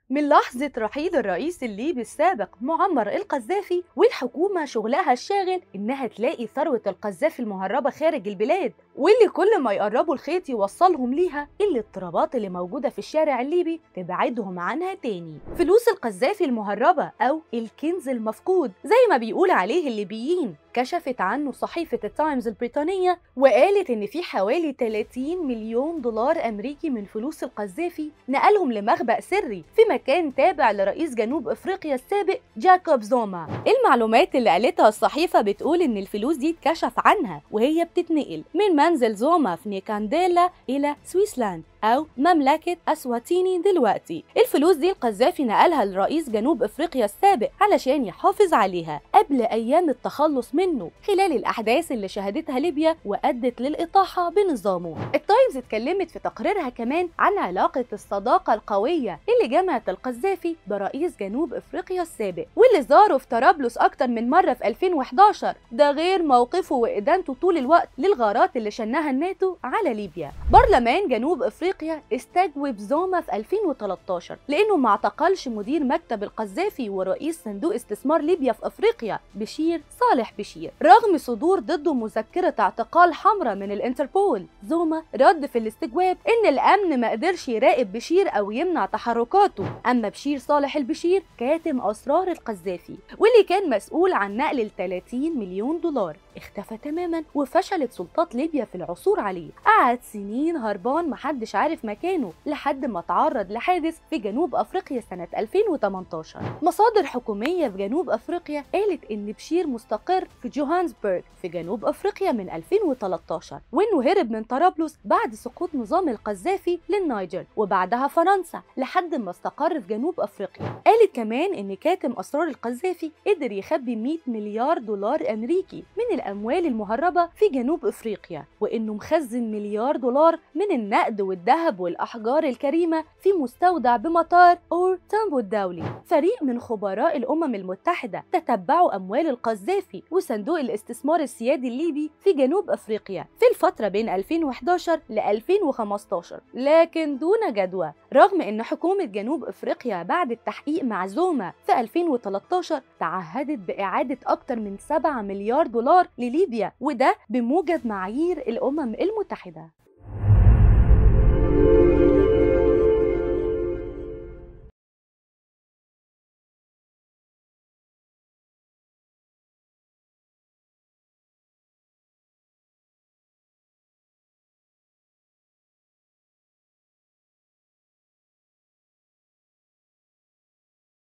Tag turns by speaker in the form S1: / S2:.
S1: من لحظة رحيل الرئيس الليبي السابق معمر القذافي والحكومة شغلها الشاغل إنها تلاقي ثروة القذافي المهربة خارج البلاد واللي كل ما يقربوا الخيط يوصلهم ليها الاضطرابات اللي موجودة في الشارع الليبي تبعدهم عنها تاني فلوس القذافي المهربة أو الكنز المفقود زي ما بيقول عليه الليبيين كشفت عنه صحيفة التايمز البريطانية وقالت إن في حوالي 30 مليون دولار أمريكي من فلوس القذافي نقلهم لمخبأ سري في مكان تابع لرئيس جنوب أفريقيا السابق جاكوب زوما المعلومات اللي قالتها الصحيفة بتقول إن الفلوس دي اتكشف عنها وهي بتتنقل من منزل زوما في نيكانديلا إلى سويسلاند أو مملكة أسواتيني دلوقتي الفلوس دي القذافي نقلها لرئيس جنوب أفريقيا السابق علشان يحافظ عليها قبل أيام التخلص منه خلال الأحداث اللي شهدتها ليبيا وأدت للإطاحة بنظامه التايمز اتكلمت في تقريرها كمان عن علاقة الصداقة القوية اللي جمعت القذافي برئيس جنوب أفريقيا السابق واللي زاره في طرابلس أكتر من مرة في 2011 ده غير موقفه وإدانته طول الوقت للغارات اللي شنها الناتو على ليبيا برلمان جنوب أفريقيا افريقيا استجوب زوما في 2013 لانه ما اعتقلش مدير مكتب القذافي ورئيس صندوق استثمار ليبيا في افريقيا بشير صالح بشير رغم صدور ضده مذكره اعتقال حمراء من الانتربول زوما رد في الاستجواب ان الامن ما قدرش يراقب بشير او يمنع تحركاته اما بشير صالح البشير كاتم اسرار القذافي واللي كان مسؤول عن نقل ال 30 مليون دولار اختفى تماما وفشلت سلطات ليبيا في العثور عليه قعد سنين هربان محدش عارف مكانه لحد ما تعرض لحادث في جنوب افريقيا سنه 2018 مصادر حكوميه في جنوب افريقيا قالت ان بشير مستقر في جوهانسبرغ في جنوب افريقيا من 2013 وانه هرب من طرابلس بعد سقوط نظام القذافي للنيجر وبعدها فرنسا لحد ما استقر في جنوب افريقيا قالت كمان ان كاتم اسرار القذافي قدر يخبي 100 مليار دولار امريكي من الاموال المهربه في جنوب افريقيا وانه مخزن مليار دولار من النقد والذهب والاحجار الكريمه في مستودع بمطار اور تامبو الدولي فريق من خبراء الامم المتحده تتبعوا اموال القذافي وصندوق الاستثمار السيادي الليبي في جنوب افريقيا في الفتره بين 2011 ل 2015 لكن دون جدوى رغم ان حكومه جنوب افريقيا بعد التحقيق مع زوما في 2013 تعهدت باعاده اكثر من 7 مليار دولار لليبيا وده بموجب معايير الامم المتحده